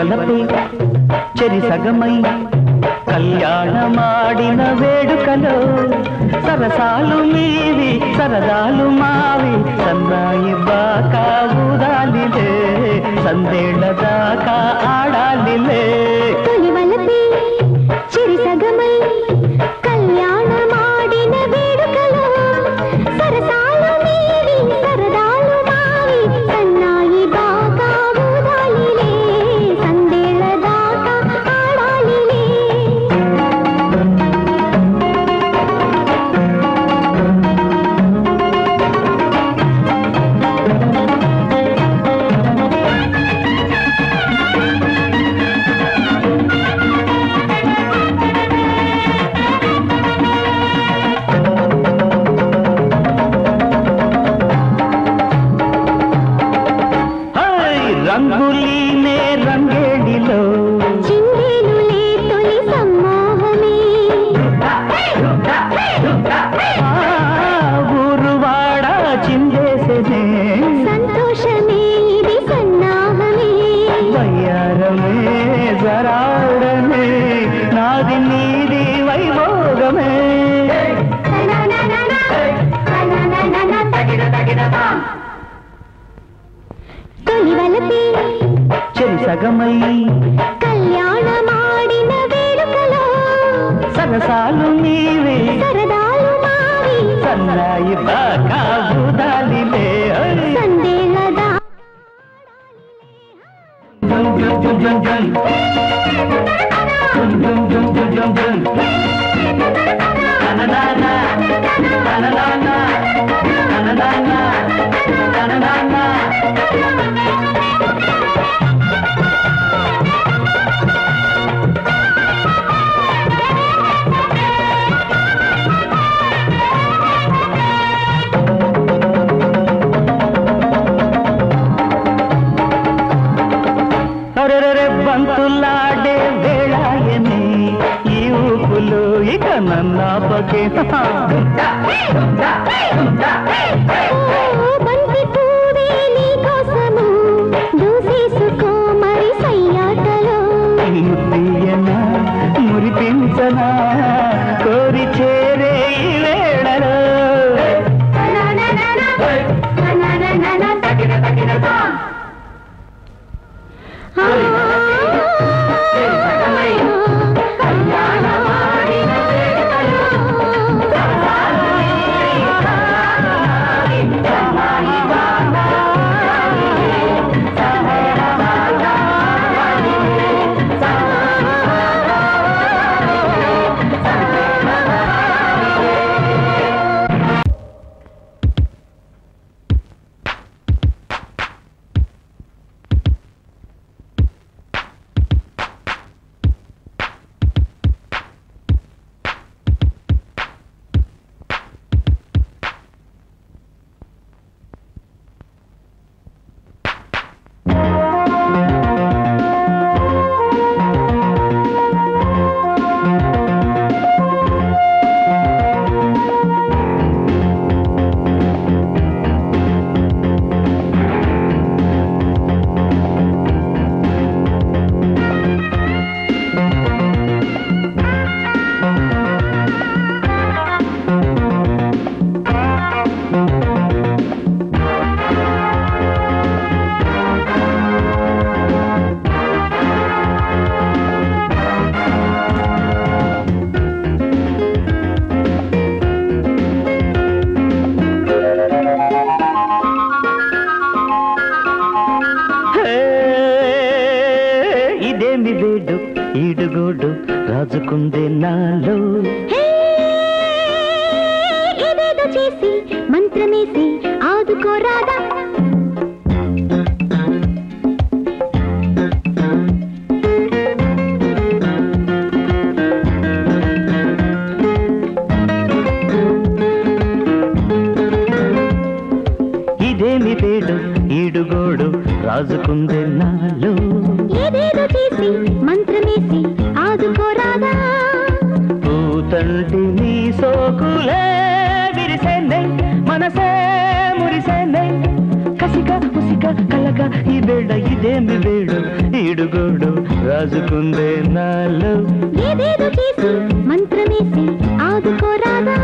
వలపే చెరి సగమై కళ్యాణమాడిన వేడుకలో సరసాలు మీవి సరదాలు మావి సన్నాయి బాకా ఊదాలిలే సందేళ్ల దాకా ఆడాలిలే తొలి వలపే చిరి సగమై కళ్యాణమాడిన వేడుకలో సరసాలు మీవి సరదాలు మావి సన్నాయి బాగా ఊదాలిలే సందేళ్ల దాకా ఆడాలిలే హై రంగులీనే రంగేడిలో చిందేలులే తొలి సమ్మోహమే ఆ ఊరువాడ చిందేసేనే సంతోషమే ఇది సన్నాహమే వయ్యారమే జరాడమే నాది నీది వైభోగమే తొలి వలపే చెరి సగమై కళ్యాణమాడిన వేడుకలో సరసాలు నీవే సరదాలు మావి సన్నాయి బాగా ఊదాలిలే హై. సందేలదా జం జం జం జం జం. జం జం జం జం జం జం. తననానా, తననానా, తననానా, తననానా. అరెరెరె బంతులాడే వేళాయని ఈ ఊపులు ఇక నన్నాపకే ఓ బంతి పూవే నీ కోసము దూసేసుకో మరి సయ్యాటలో ముత్తియనా మురిపించనా కోరి చేరే ఈ వేళలో హే, ఇదేమి వేడు ఈడుగోడు రాజుకుందే నాలో హే, ఏదేదో చేసి మంత్రమేసి ఆదుకోరాదా ఇదేమి వేడు ఈడుగోడు రాజుకుందే నాలో ఏదేదో చేసి మంత్రమేసి ఆదుకోరాదా పూతంటి నీ సోకులే విరిసేనే మనసే మురిసేనే కసిక ఉసిక కలక ఈ వేళ ఇదేమి వేడు ఈడుగోడు రాజుకుందే నాలో ఏదేదో చేసి మంత్రమేసి ఆదుకోరాదా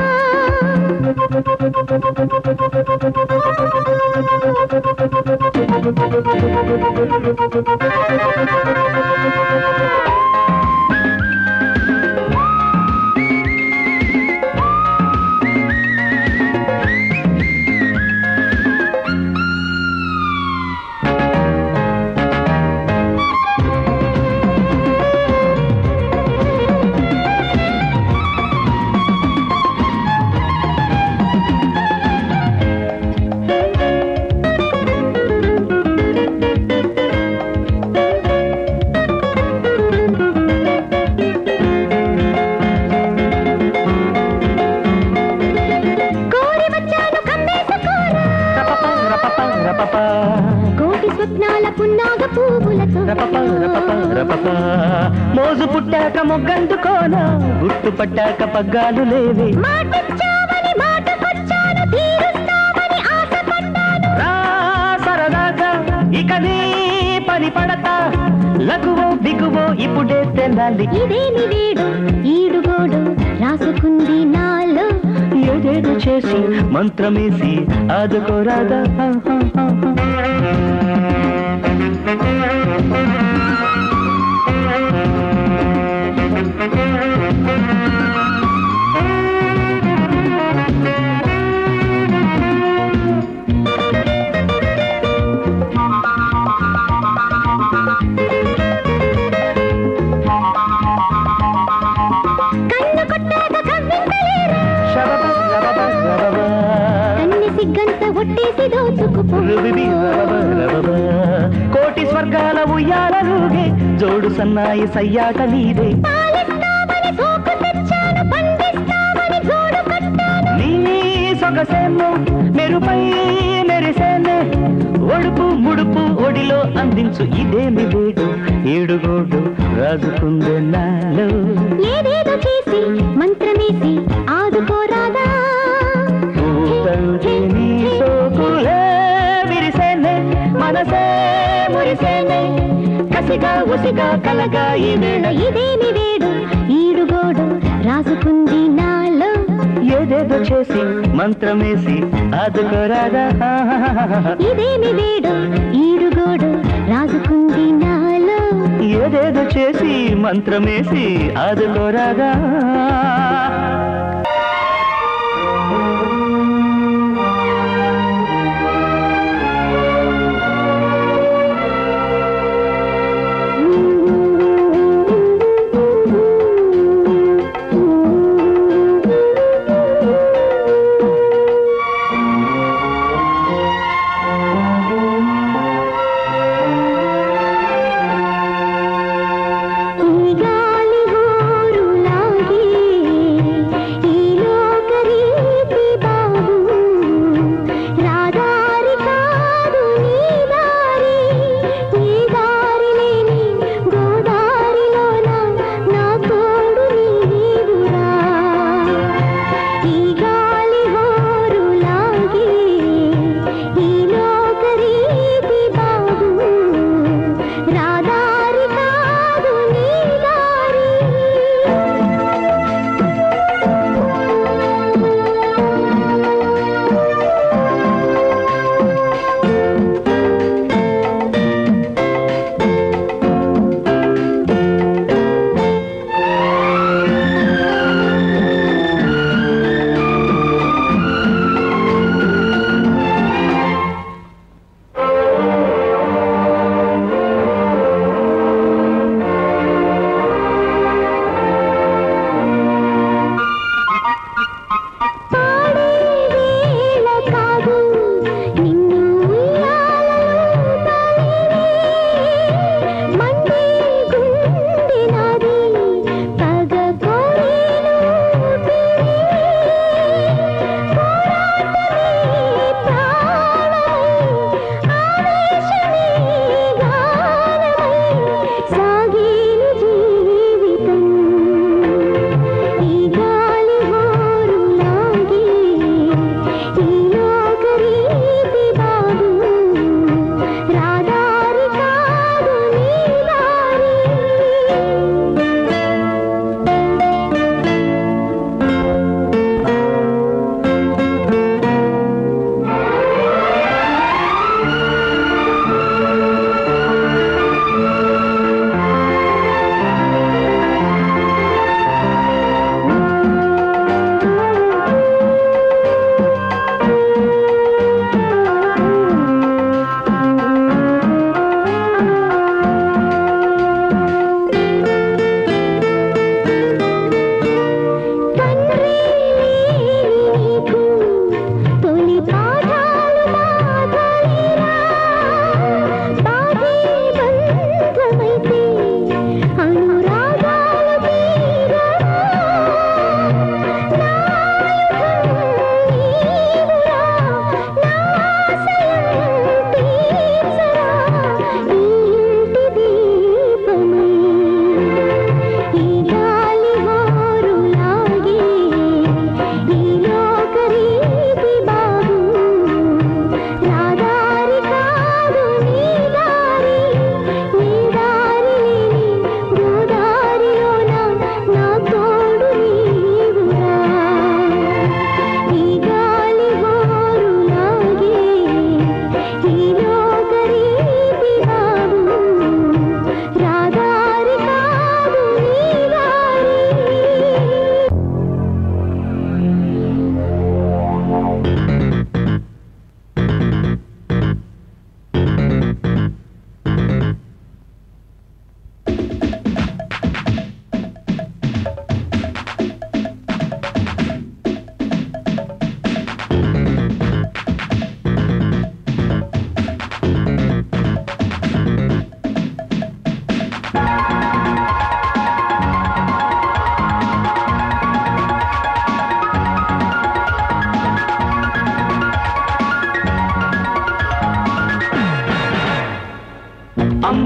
కోరి వచ్చాను కమ్మేసుకోరా రపప, రపప, రపప. కోటి స్వప్నాల పున్నాగ పువ్వులతో రపప, రపప, రపప. మోజు పుట్టాక మొగ్గందుకోనా గుర్తు పట్టాక పగ్గాలు లేవే మాటిచ్చావని మాటకొచ్చాను తీరుస్తావని ఆశపడ్డాను రా సరదాగా ఇక నీ పని పడతా లఘువో దిగువో ఇప్పుడే తెల్లాలి ఇదేమి వేడు ఈడుగోడు రాసుకుంది నాలో ఏదేదో చేసి మంత్రమేసి ఆదుకోరాదా కన్ను కొట్టాక కవ్వింతలేరా శబబ, రబబ, రబబ. కన్ని సిగ్గంత ఒట్టేసి దోచుకుపో రుబిబి, రబబ, రబబ. కోటి స్వర్గాల ఉయ్యాలలుగే జోడు సన్నాయి సయ్యాట నీదే పాలిస్తామని సోకు తెచ్చాను పండిస్తామని జోడు కట్టాను నీ సొగసేమో మెరుపై మెరిసేనే ఒడుపు ముడుపు ఒడిలో అందించు ఇదేమి వేడు ఏడుగోడు రాజుకుందే నాలో ఏదేదో చేసి మంత్రమేసి ఆదుకోరాదా పూతంటే నీ సోకులే విరిసేనే మనసే మురిసేనే కసిగా ఉసిగా కలగా ఈ వేళ ఇదేమి వేడు ఈడుగోడు రాసుకుంది నాలో ఏదేదో చేసి మంత్రమేసి ఆదుకోరాదా ఇదేమి వేడు ఈడుగోడు రాసుకుంది నాలో ఏదేదో చేసి మంత్రమేసి ఆదుకోరాదా ఈ గాలి హోరులాగే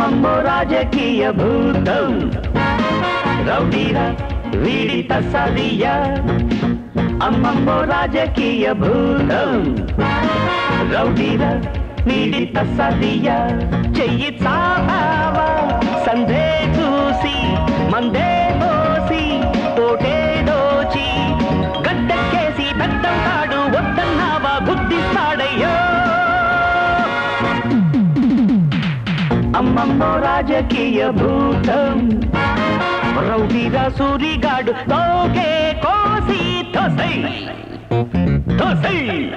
అమ్మమ్మో రాజకీయ భూతం రౌడీరా వీడి తసదియ అమ్మమ్మో రాజకీయ భూతం రౌడీరా వీడి తసదియ చెయ్యి చావా సందే చూసి మందే మోసి తోటే దోచి గడ్డకేసి పెద్దం తాడు వద్దన్నావా గుద్దిస్తాడయ్యో అమ్మమ్మో రాజకీయ భూతం రౌడీరా సూరిగాడు తోకే కోసి తోసై తోసై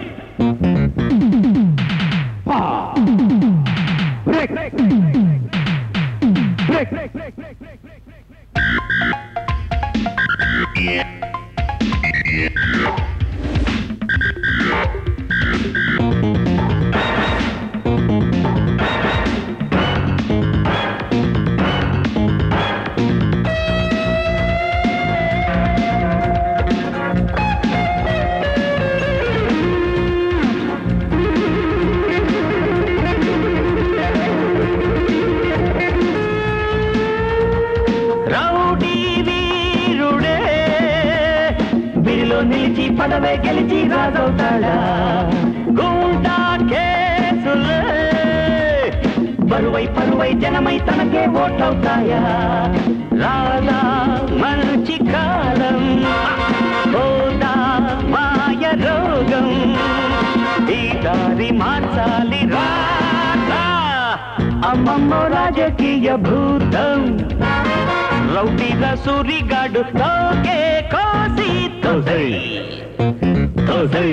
రౌడీ వీరుడే బిడిలో నిలిచి పదవే గెలిచి రాజవుతాడా గుండా కేసులే బరువై పరువై జనమై తనకే ఓట్లవుతాయా రాలా మంచి కాలం పోదా మాయ రోగం ఈ దారి మార్చాలి రాదా అమ్మమ్మో రాజకీయ భూతం రౌడీగా సూరిగాడు తోకే కోసి తోసై తోసై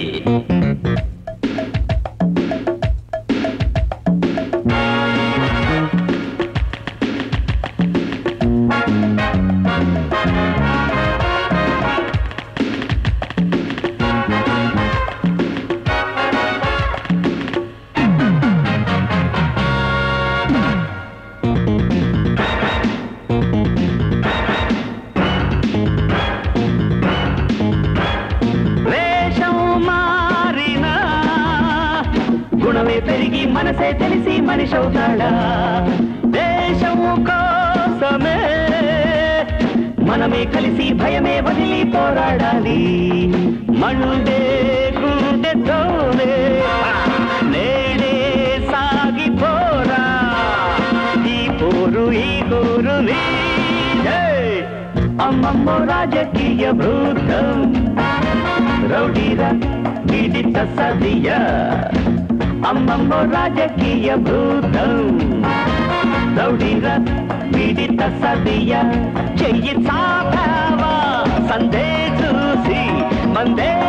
వేషం మారినా గుణమే పెరిగి మనసే తెలిసి మనిషి అవుతాడా దేశం కోసమే మనమే కలిసి భయమే వదిలి పోరాడాలి మండే గుండెతోనే నేడే సాగిపోరా ఈ పోరు ఈ కోరు నీదే. అమ్మమ్మో రాజకీయ భూతం రౌడీరా వీడి తసదియ అమ్మమ్మో రాజకీయ భూతం రౌడీరా వీడి తసదియ చెయ్యి చాపావా సందే చూసి మందే